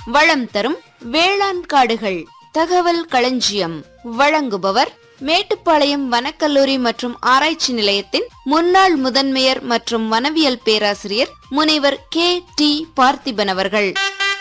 வளம் தரும் வேளாண் காடுகள் தகவல் களஞ்சியம் வழங்குபவர் மேட்டுப்பாளையம் வனக்கல்லூரி மற்றும் ஆராய்ச்சி நிலையத்தின் முன்னாள் முதன்மையர் மற்றும் வனவியல் பேராசிரியர் முனைவர் கே டி பார்த்திபன் அவர்கள்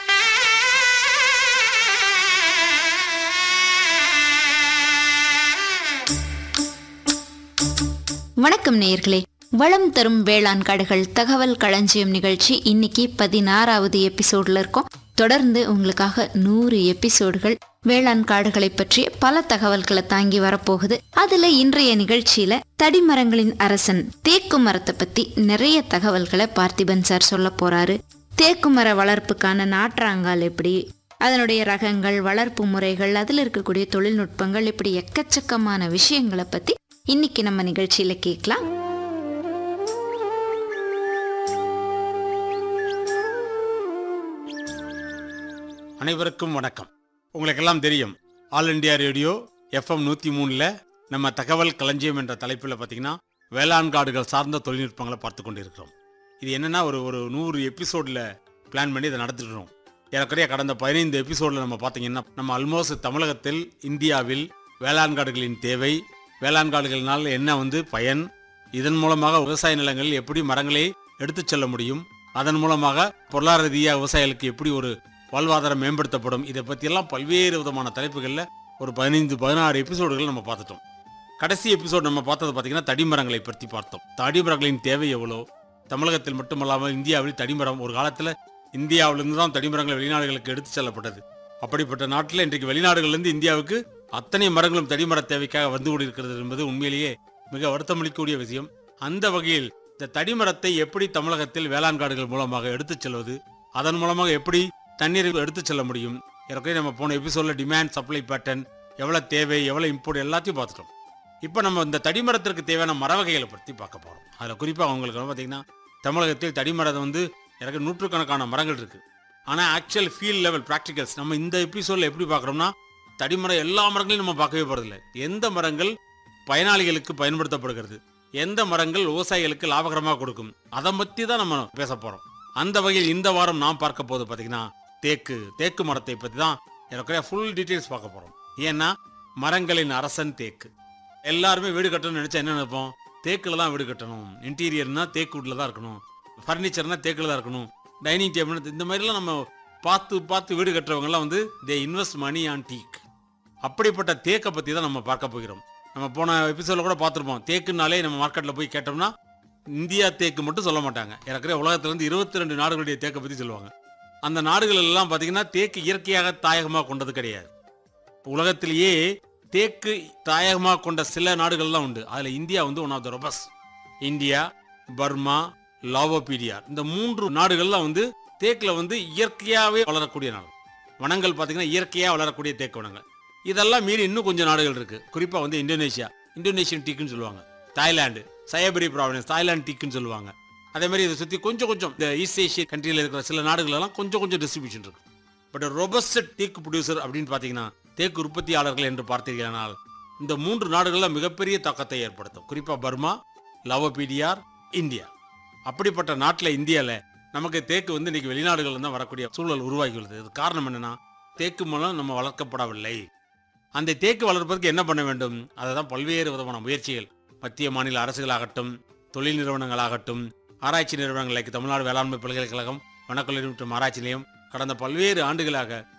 வணக்கம் நேயர்களே வளம் தரும் வேளாண் காடுகள் தகவல் களஞ்சியம் நிகழ்ச்சி இன்னைக்கு பதினாறாவது எபிசோட்ல இருக்கோம் தொடர்ந்து உங்களுக்காக நூறு எபிசோடுகள் வேளாண் காடுகளை பற்றிய பல தகவல்களை தாங்கி வரப்போகுது அதுல இன்றைய நிகழ்ச்சியில தடிமரங்களின் அரசன் தேக்கு மரத்தை பத்தி நிறைய தகவல்களை பார்த்திபன் சார் சொல்ல போறாரு தேக்கு மர வளர்ப்புக்கான நாற்றாங்கால் எப்படி அதனுடைய ரகங்கள் வளர்ப்பு முறைகள் அதில் இருக்கக்கூடிய தொழில்நுட்பங்கள் இப்படி எக்கச்சக்கமான விஷயங்களை பத்தி இன்னைக்கு நம்ம நிகழ்ச்சியில கேட்கலாம் அனைவருக்கும் வணக்கம் உங்களுக்கெல்லாம் தெரியும் ஆல் இண்டியா ரேடியோ எஃப்எம் நூற்றி மூணில் நம்ம தகவல் களஞ்சியம் என்ற தலைப்பில் பார்த்தீங்கன்னா வேளாண் காடுகள் சார்ந்த தொழில்நுட்பங்களை பார்த்து கொண்டு இருக்கிறோம் இது என்னன்னா ஒரு ஒரு நூறு எபிசோடில் பிளான் பண்ணி இதை நடத்திட்டுறோம் ஏறக்குறைய கடந்த பதினைந்து எபிசோடில் நம்ம பார்த்தீங்கன்னா நம்ம ஆல்மோஸ்ட் தமிழகத்தில் இந்தியாவில் வேளாண் காடுகளின் தேவை வேளாண் காடுகளினால் என்ன வந்து பயன் இதன் மூலமாக விவசாய நிலங்களில் எப்படி மரங்களை எடுத்துச் செல்ல முடியும் அதன் மூலமாக பொருளாதார ரீதியாக விவசாயிகளுக்கு எப்படி ஒரு வாழ்வாதாரம் மேம்படுத்தப்படும் இதை பற்றியெல்லாம் பல்வேறு விதமான தலைப்புகளில் ஒரு பதினைந்து பதினாறு எபிசோடுகள் நம்ம பார்த்துட்டோம் கடைசி எபிசோடு நம்ம பார்த்தது பார்த்தீங்கன்னா தடிமரங்களை பற்றி பார்த்தோம் தடிமரங்களின் தேவை எவ்வளோ தமிழகத்தில் மட்டுமல்லாமல் இந்தியாவில் தடிமரம் ஒரு காலத்தில் இந்தியாவிலிருந்து தான் தடிமரங்கள் வெளிநாடுகளுக்கு எடுத்து செல்லப்பட்டது அப்படிப்பட்ட நாட்டில் இன்றைக்கு வெளிநாடுகளிலிருந்து இந்தியாவுக்கு அத்தனை மரங்களும் தடிமர தேவைக்காக வந்து கொண்டிருக்கிறது என்பது உண்மையிலேயே மிக வருத்தமளிக்கக்கூடிய விஷயம் அந்த வகையில் இந்த தடிமரத்தை எப்படி தமிழகத்தில் வேளாண் காடுகள் மூலமாக எடுத்துச் செல்வது அதன் மூலமாக எப்படி தண்ணீரை எடுத்துச் செல்ல முடியும் ஏற்கனவே நம்ம போன எபிசோட்ல டிமாண்ட் சப்ளை பேட்டர்ன் எவ்வளோ தேவை எவ்வளோ இம்போர்ட் எல்லாத்தையும் பார்த்துட்டோம் இப்போ நம்ம இந்த தடிமரத்திற்கு தேவையான மர வகைகளை பற்றி பார்க்க போகிறோம் அதில் குறிப்பாக அவங்களுக்கு வந்து பார்த்தீங்கன்னா தமிழகத்தில் தடிமரம் வந்து எனக்கு நூற்றுக்கணக்கான மரங்கள் இருக்குது ஆனால் ஆக்சுவல் ஃபீல்ட் லெவல் ப்ராக்டிகல்ஸ் நம்ம இந்த எபிசோடில் எப்படி பார்க்குறோம்னா தடிமரம் எல்லா மரங்களையும் நம்ம பார்க்கவே போகிறதில்ல எந்த மரங்கள் பயனாளிகளுக்கு பயன்படுத்தப்படுகிறது எந்த மரங்கள் விவசாயிகளுக்கு லாபகரமாக கொடுக்கும் அதை பற்றி தான் நம்ம பேச போகிறோம் அந்த வகையில் இந்த வாரம் நாம் பார்க்க போது பார்த்தீங்கன்னா தேக்கு தேக்கு மரத்தை பற்றி தான் எனக்கு ஃபுல் டீட்டெயில்ஸ் பார்க்க போகிறோம் ஏன்னா மரங்களின் அரசன் தேக்கு எல்லாருமே வீடு கட்டணும்னு நினச்சா என்ன நினைப்போம் தேக்கில் தான் வீடு கட்டணும் இன்டீரியர்னா தேக்கு வீட்டில் தான் இருக்கணும் ஃபர்னிச்சர்னா தேக்கில் தான் இருக்கணும் டைனிங் டேபிள் இந்த மாதிரிலாம் நம்ம பார்த்து பார்த்து வீடு கட்டுறவங்கலாம் வந்து தே இன்வெஸ்ட் மணி ஆன் டீக் அப்படிப்பட்ட தேக்கை பற்றி தான் நம்ம பார்க்க போகிறோம் நம்ம போன எபிசோடில் கூட பார்த்துருப்போம் தேக்குனாலே நம்ம மார்க்கெட்டில் போய் கேட்டோம்னா இந்தியா தேக்கு மட்டும் சொல்ல மாட்டாங்க ஏற்கனவே உலகத்துல இருந்து இருபத்தி ரெண்டு நாடுகளுடைய தேக்கை பற்றி சொல்லுவாங்க அந்த நாடுகள் எல்லாம் பார்த்தீங்கன்னா தேக்கு இயற்கையாக தாயகமாக கொண்டது கிடையாது உலகத்திலேயே தேக்கு தாயகமாக கொண்ட சில நாடுகள்லாம் உண்டு அதில் இந்தியா வந்து ஒன் ஆஃப் த ரொபஸ் இந்தியா பர்மா லாவோபீடியா இந்த மூன்று நாடுகள்லாம் வந்து தேக்கில் வந்து இயற்கையாகவே வளரக்கூடிய நாடு வனங்கள் பார்த்தீங்கன்னா இயற்கையாக வளரக்கூடிய தேக்கு வனங்கள் இதெல்லாம் மீறி இன்னும் கொஞ்சம் நாடுகள் இருக்கு குறிப்பாக வந்து இந்தோனேஷியா இந்தோனேஷியன் டீக்குன்னு சொல்லுவாங்க தாய்லாந்து சயபரி ப்ராவினன்ஸ் தாய்லாந்து டீக்குன்னு சொல்லுவாங்க அதே மாதிரி இதை சுற்றி கொஞ்சம் கொஞ்சம் இந்த ஈஸ்ட் ஏஷியன் கண்ட்ரியில் இருக்கிற சில நாடுகளெல்லாம் கொஞ்சம் கொஞ்சம் டிஸ்ட்ரிபியூஷன் இருக்கு பட் ரொபஸ்ட் டீக் ப்ரொடியூசர் அப்படின்னு பார்த்தீங்கன்னா தேக்கு உற்பத்தியாளர்கள் என்று பார்த்தீர்களானால் இந்த மூன்று நாடுகளில் மிகப்பெரிய தாக்கத்தை ஏற்படுத்தும் குறிப்பாக பர்மா லவோபீடியார் இந்தியா அப்படிப்பட்ட நாட்டில் இந்தியாவில் நமக்கு தேக்கு வந்து இன்னைக்கு வெளிநாடுகள்ல தான் வரக்கூடிய சூழல் உருவாகியுள்ளது இது காரணம் என்னன்னா தேக்கு மூலம் நம்ம வளர்க்கப்படவில்லை அந்த தேக்கு வளர்ப்பதற்கு என்ன பண்ண வேண்டும் அதை தான் பல்வேறு விதமான முயற்சிகள் மத்திய மாநில அரசுகளாகட்டும் தொழில் நிறுவனங்களாகட்டும் ஆராய்ச்சி நிறுவனங்கள் like தமிழ்நாடு வேளாண்மை பல்கலைக்கழகம் வனக்கல்லூரி மற்றும் ஆராய்ச்சி நிலையம் கடந்த பல்வேறு ஆண்டுகளாக